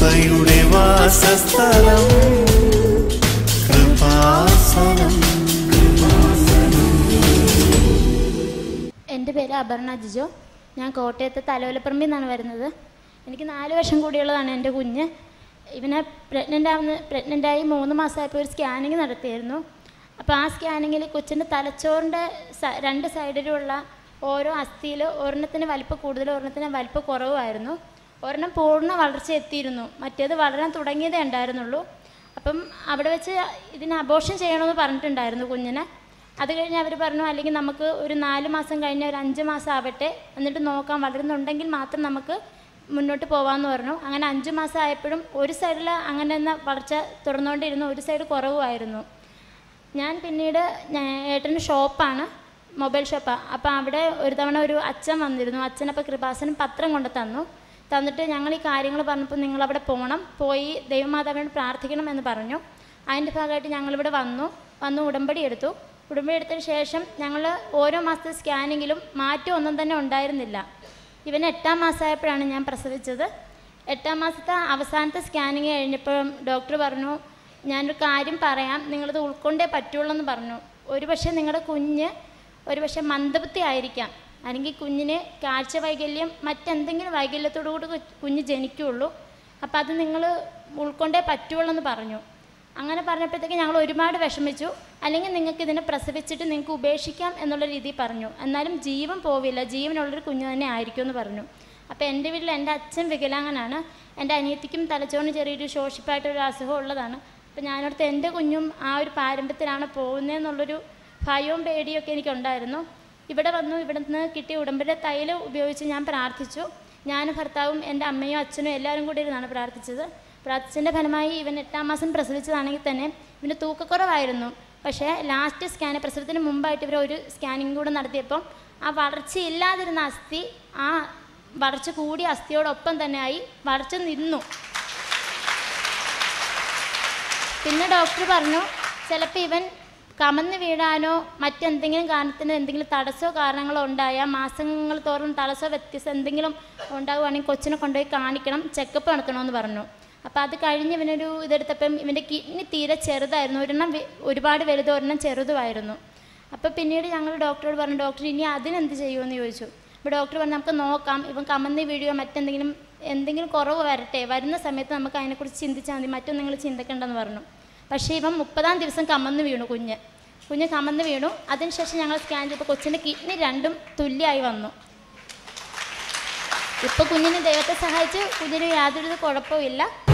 കൃപയുടെ വാസസ്ഥലം കൃപാസനം എൻ്റെ പേര് അപർണ ജിജോ ഞാൻ കോട്ടയത്തെ തലവലപ്പറമ്പിൽ നിന്നാണ് വരുന്നത് എനിക്ക് നാല് വർഷം കൂടിയുള്ളതാണ് എൻ്റെ കുഞ്ഞ് ഇവനെ പ്രഗ്നൻ്റ് ആവുന്ന പ്രഗ്നൻ്റായി മൂന്ന് മാസമായപ്പോൾ ഒരു സ്കാനിങ് നടത്തിയായിരുന്നു അപ്പോൾ ആ സ്കാനിങ്ങിൽ കൊച്ചിൻ്റെ തലച്ചോറിൻ്റെ സ- രണ്ട് സൈഡിലുമുള്ള ഓരോ അസ്ഥിയിൽ ഒരെണ്ണത്തിന് വലിപ്പം കൂടുതലും ഒരെണ്ണത്തിന് വലിപ്പം കുറവുമായിരുന്നു ഒരെണ്ണം പൂർണ്ണ വളർച്ച എത്തിയിരുന്നു മറ്റേത് വളരാൻ തുടങ്ങിയതേ ഉണ്ടായിരുന്നുള്ളൂ അപ്പം അവിടെ വെച്ച് ഇതിന് അബോർഷൻ ചെയ്യണമെന്ന് പറഞ്ഞിട്ടുണ്ടായിരുന്നു കുഞ്ഞിനെ അത് കഴിഞ്ഞ് അവർ പറഞ്ഞു അല്ലെങ്കിൽ നമുക്ക് ഒരു നാല് മാസം കഴിഞ്ഞ് ഒരു അഞ്ച് മാസം ആവട്ടെ എന്നിട്ട് നോക്കാം വളരുന്നുണ്ടെങ്കിൽ മാത്രം നമുക്ക് മുന്നോട്ട് പോകാമെന്ന് പറഞ്ഞു അങ്ങനെ അഞ്ച് മാസം ആയപ്പോഴും ഒരു സൈഡിൽ അങ്ങനെ തന്നെ വളർച്ച തുടർന്നുകൊണ്ടിരുന്നു ഒരു സൈഡ് കുറവുമായിരുന്നു ഞാൻ പിന്നീട് ഞാൻ- ഏട്ടൻ്റെ ഷോപ്പാണ് മൊബൈൽ ഷോപ്പാണ് അപ്പോൾ അവിടെ ഒരു തവണ ഒരു അച്ഛൻ വന്നിരുന്നു അച്ഛനപ്പോൾ കൃപാസനം പത്രം കൊണ്ട് തന്നു തന്നിട്ട് ഞങ്ങൾ ഈ കാര്യങ്ങൾ പറഞ്ഞപ്പോൾ നിങ്ങൾ അവിടെ പോകണം പോയി ദൈവമാതാവിനോട് പ്രാർത്ഥിക്കണം എന്ന് പറഞ്ഞു അതിൻ്റെ ഭാഗമായിട്ട് ഞങ്ങളിവിടെ വന്നു വന്ന് ഉടമ്പടി എടുത്തു ഉടമ്പടി എടുത്തതിന് ശേഷം ഞങ്ങൾ ഓരോ മാസത്തെ സ്കാനിങ്ങിലും മാറ്റം ഒന്നും തന്നെ ഉണ്ടായിരുന്നില്ല ഇവൻ എട്ടാം മാസമായപ്പോഴാണ് ഞാൻ പ്രസവിച്ചത് എട്ടാം മാസത്തെ അവസാനത്തെ സ്കാനിങ് കഴിഞ്ഞപ്പോൾ ഡോക്ടർ പറഞ്ഞു ഞാനൊരു കാര്യം പറയാം നിങ്ങളത് ഉൾക്കൊണ്ടേ പറ്റുള്ളൂ എന്ന് പറഞ്ഞു ഒരു പക്ഷേ നിങ്ങളുടെ കുഞ്ഞ് ഒരു പക്ഷേ മന്ദബുദ്ധി ആയിരിക്കാം അല്ലെങ്കിൽ കുഞ്ഞിന് കാഴ്ച വൈകല്യം മറ്റെന്തെങ്കിലും വൈകല്യത്തോടു കൂടി കു- കുഞ്ഞ് ജനിക്കുകയുള്ളൂ അപ്പോൾ അത് നിങ്ങൾ ഉൾക്കൊണ്ടേ പറ്റുള്ളൂ എന്ന് പറഞ്ഞു അങ്ങനെ പറഞ്ഞപ്പോഴത്തേക്ക് ഞങ്ങൾ ഒരുപാട് വിഷമിച്ചു അല്ലെങ്കിൽ നിങ്ങൾക്ക് ഇതിനെ പ്രസവിച്ചിട്ട് നിങ്ങൾക്ക് ഉപേക്ഷിക്കാം എന്നുള്ള രീതിയിൽ പറഞ്ഞു എന്നാലും ജീവൻ പോവില്ല ജീവനുള്ളൊരു കുഞ്ഞ് തന്നെ ആയിരിക്കും എന്ന് പറഞ്ഞു അപ്പോൾ എൻ്റെ വീട്ടിൽ എൻ്റെ അച്ഛൻ വികലാംഗനാണ് എൻ്റെ അനിയത്തിക്കും തലച്ചോറിന് ചെറിയൊരു ശോഷിപ്പായിട്ടൊരു അസുഖം ഉള്ളതാണ് അപ്പോൾ ഞാനോടത്ത് എൻ്റെ കുഞ്ഞും ആ ഒരു പാരമ്പര്യത്തിലാണ് പോകുന്നതെന്നുള്ളൊരു ഭയവും പേടിയൊക്കെ എനിക്കുണ്ടായിരുന്നു ഇവിടെ വന്നു ഇവിടെ നിന്ന് കിട്ടിയ ഉടമ്പടി തൈലം ഉപയോഗിച്ച് ഞാൻ പ്രാർത്ഥിച്ചു ഞാനും ഭർത്താവും എൻ്റെ അമ്മയും അച്ഛനും എല്ലാവരും കൂടി ഇരുന്നാണ് പ്രാർത്ഥിച്ചത് പ്രാർത്ഥിച്ചതിൻ്റെ ഫലമായി ഇവൻ എട്ടാം മാസം പ്രസവിച്ചതാണെങ്കിൽ തന്നെ ഇവൻ്റെ തൂക്കക്കുറവായിരുന്നു പക്ഷേ ലാസ്റ്റ് സ്കാൻ പ്രസവത്തിന് മുമ്പായിട്ട് ഇവർ ഒരു സ്കാനിങ് കൂടെ നടത്തിയപ്പം ആ വളർച്ചയില്ലാതിരുന്ന അസ്ഥി ആ വളർച്ച കൂടിയ അസ്ഥിയോടൊപ്പം തന്നെ ആയി വളർച്ച നിന്നു പിന്നെ ഡോക്ടർ പറഞ്ഞു ചിലപ്പോൾ ഇവൻ കമന്ന് വീഴാനോ മറ്റെന്തെങ്കിലും കാരണത്തിന് എന്തെങ്കിലും തടസ്സമോ കാരണങ്ങളോ ഉണ്ടായാൽ മാസങ്ങൾ തോറും തടസ്സമോ വ്യത്യസ്തം എന്തെങ്കിലും ഉണ്ടാവുകയാണെങ്കിൽ കൊച്ചിനെ കൊണ്ടുപോയി കാണിക്കണം ചെക്കപ്പ് നടത്തണമെന്ന് പറഞ്ഞു അപ്പോൾ അത് കഴിഞ്ഞ് ഇവനൊരു ഇതെടുത്തപ്പം ഇവൻ്റെ കിഡ്നി തീരെ ചെറുതായിരുന്നു ഒരെണ്ണം വെ- ഒരുപാട് വലുത് ഒരെണ്ണം ചെറുതുമായിരുന്നു അപ്പോൾ പിന്നീട് ഞങ്ങൾ ഡോക്ടറോട് പറഞ്ഞു ഡോക്ടർ ഇനി അതിനെന്ത് ചെയ്യുമെന്ന് ചോദിച്ചു അപ്പോൾ ഡോക്ടർ പറഞ്ഞു നമുക്ക് നോക്കാം ഇവൻ കമന്ന് വീഴുകയോ മറ്റെന്തെങ്കിലും എന്തെങ്കിലും കുറവ് വരട്ടെ വരുന്ന സമയത്ത് നമുക്ക് അതിനെക്കുറിച്ച് ചിന്തിച്ചാൽ മതി മറ്റൊന്നും നിങ്ങൾ ചിന്തിക്കേണ്ടെന്ന് പറഞ്ഞു പക്ഷേ ഇവൻ മുപ്പതാം ദിവസം കമന്ന് വീണു കുഞ്ഞ് കുഞ്ഞ് കമന്ന് വീണു അതിനുശേഷം ഞങ്ങൾ സ്കാൻ ചെയ്തപ്പോൾ കൊച്ചിൻ്റെ കിഡ്നി രണ്ടും തുല്യമായി വന്നു ഇപ്പോൾ കുഞ്ഞിന് ദൈവത്തെ സഹായിച്ച് കുഞ്ഞിന് യാതൊരു കുഴപ്പമില്ല